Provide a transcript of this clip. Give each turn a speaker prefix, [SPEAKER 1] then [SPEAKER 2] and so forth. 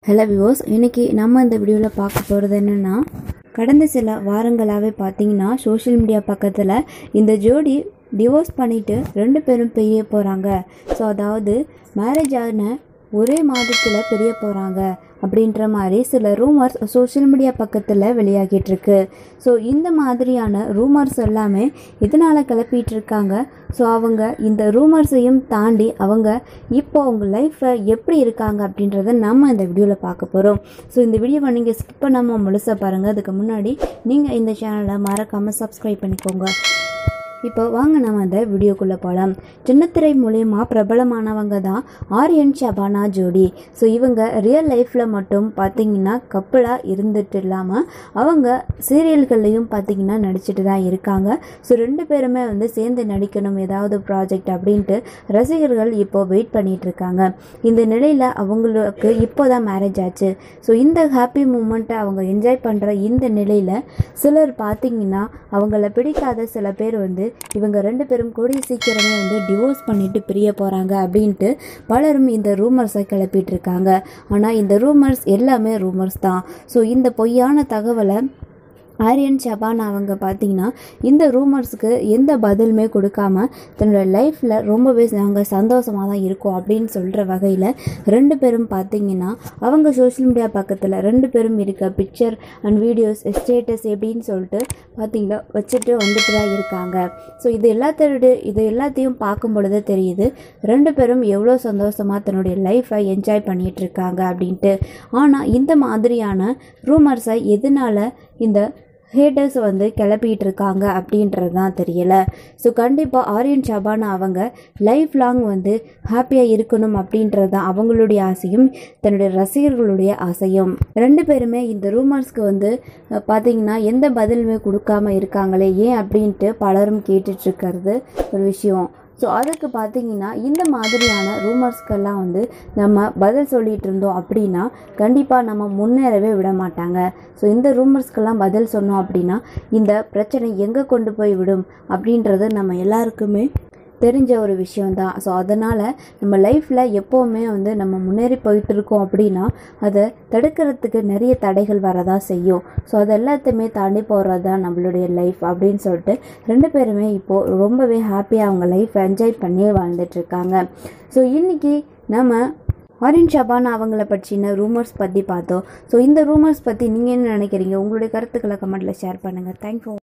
[SPEAKER 1] hello விவோஸ் இன்னைக்கு நம்ம இந்த வீடியோவில் பார்க்க போகிறது என்னென்னா கடந்த சில வாரங்களாகவே பார்த்தீங்கன்னா சோஷியல் மீடியா பக்கத்தில் இந்த ஜோடி டிவோர்ஸ் பண்ணிவிட்டு ரெண்டு பேரும் பிரிய போகிறாங்க ஸோ அதாவது மேரேஜ் ஆன ஒரே மாதத்தில் பிரிய போகிறாங்க அப்படின்ற மாதிரி சில ரூமர்ஸ் சோஷியல் மீடியா பக்கத்தில் வெளியாகிட்டு இருக்கு ஸோ இந்த மாதிரியான ரூமர்ஸ் எல்லாமே இதனால் கிளப்பிட்டு இருக்காங்க ஸோ அவங்க இந்த ரூமர்ஸையும் தாண்டி அவங்க இப்போ அவங்க லைஃப்பில் எப்படி இருக்காங்க அப்படின்றத நம்ம இந்த வீடியோவில் பார்க்க போகிறோம் ஸோ இந்த வீடியோவை நீங்கள் ஸ்கிப் பண்ணாமல் முழுசாக பாருங்கள் அதுக்கு முன்னாடி நீங்கள் இந்த சேனலை மறக்காமல் சப்ஸ்கிரைப் பண்ணிக்கோங்க இப்போ வாங்க நம்ம அந்த வீடியோக்குள்ளே போகலாம் சின்னத்திரை மூலயமா பிரபலமானவங்க தான் ஆரியன் ஷபானா ஜோடி ஸோ இவங்க ரியல் லைஃப்பில் மட்டும் பார்த்தீங்கன்னா கப்பலாக இருந்துட்டு இல்லாமல் அவங்க சீரியல்கள்லையும் பார்த்தீங்கன்னா நடிச்சிட்டு தான் இருக்காங்க ஸோ ரெண்டு பேருமே வந்து சேர்ந்து நடிக்கணும் ஏதாவது ப்ராஜெக்ட் அப்படின்ட்டு ரசிகர்கள் இப்போ வெயிட் பண்ணிட்டு இருக்காங்க இந்த நிலையில் அவங்களுக்கு இப்போ தான் மேரேஜ் ஆச்சு ஸோ இந்த ஹாப்பி மூமெண்ட்டை அவங்க என்ஜாய் பண்ணுற இந்த நிலையில் சிலர் பார்த்தீங்கன்னா அவங்கள பிடிக்காத சில பேர் வந்து இவங்க ரெண்டு பேரும் கூடிய சீக்கிரமே வந்து டிவோர்ஸ் பண்ணிட்டு பிரிய போகிறாங்க அப்படின்ட்டு பலரும் இந்த ரூமர்ஸை கிளப்பிட்டு இருக்காங்க ஆனால் இந்த ரூமர்ஸ் எல்லாமே ரூமர்ஸ் தான் ஸோ இந்த பொய்யான தகவலை ஆரியன் ஷபான் அவங்க பார்த்தீங்கன்னா இந்த ரூமர்ஸ்க்கு எந்த பதிலுமே கொடுக்காம தன்னோட லைஃப்பில் ரொம்பவே நாங்கள் சந்தோஷமாக தான் இருக்கோம் அப்படின்னு சொல்கிற வகையில் ரெண்டு பேரும் பார்த்தீங்கன்னா அவங்க சோஷியல் மீடியா பக்கத்தில் ரெண்டு பேரும் இருக்க பிக்சர் அண்ட் வீடியோஸ் ஸ்டேட்டஸ் எப்படின்னு சொல்லிட்டு பார்த்தீங்கன்னா வச்சுட்டு வந்துட்டு தான் இருக்காங்க ஸோ இது எல்லாத்தோட இது எல்லாத்தையும் பார்க்கும் பொழுது தெரியுது ரெண்டு பேரும் எவ்வளோ சந்தோஷமாக தன்னுடைய லைஃப்பை என்ஜாய் பண்ணிகிட்டு இருக்காங்க அப்படின்ட்டு ஆனால் இந்த மாதிரியான ரூமர்ஸை எதனால் இந்த ஹேட்டர்ஸ் வந்து கிளப்பிட்டு இருக்காங்க அப்படின்றது தான் தெரியல ஸோ கண்டிப்பாக ஆரியன் ஷபானா அவங்க லைஃப் லாங் வந்து ஹாப்பியாக இருக்கணும் அப்படின்றது தான் அவங்களுடைய ஆசையும் தன்னுடைய ரசிகர்களுடைய ஆசையும் ரெண்டு பேருமே இந்த ரூமர்ஸ்க்கு வந்து அஹ், பார்த்தீங்கன்னா எந்த பதிலுமே கொடுக்காம இருக்காங்களே ஏன் அப்படின்ட்டு பலரும் கேட்டுட்டு இருக்கிறது ஒரு விஷயம் ஸோ அதுக்கு பார்த்தீங்கன்னா இந்த மாதிரியான ரூமர்ஸ்க்கெல்லாம் வந்து நம்ம பதில் சொல்லிட்டு இருந்தோம் அப்படின்னா கண்டிப்பாக நம்ம முன்னேறவே விட மாட்டாங்க ஸோ இந்த ரூமர்ஸ்க்கெல்லாம் பதில் சொன்னோம் அப்படின்னா இந்த பிரச்சனை எங்கே கொண்டு போய் விடும் அப்படின்றது நம்ம எல்லாருக்குமே தெரிஞ்ச ஒரு விஷயம்தான் ஸோ அதனால் நம்ம லைஃப்பில் எப்போவுமே வந்து நம்ம முன்னேறி போயிட்டு இருக்கோம் அப்படின்னா அதை தடுக்கிறதுக்கு நிறைய தடைகள் வரதான் செய்யும் ஸோ அது எல்லாத்தையுமே தாண்டி போகிறது தான் நம்மளுடைய லைஃப் அப்படின்னு சொல்லிட்டு ரெண்டு பேருமே இப்போது ரொம்பவே ஹாப்பியாக அவங்க லைஃப் என்ஜாய் பண்ணி வாழ்ந்துட்டு இருக்காங்க ஸோ இன்றைக்கி நம்ம ஆரியன் ஷபான் அவங்கள பற்றின ரூமர்ஸ் பற்றி பார்த்தோம் ஸோ இந்த ரூமர்ஸ் பற்றி நீங்கள் என்ன நினைக்கிறீங்க உங்களுடைய கருத்துக்களை கமெண்ட்டில் ஷேர் பண்ணுங்கள் தேங்க்யூ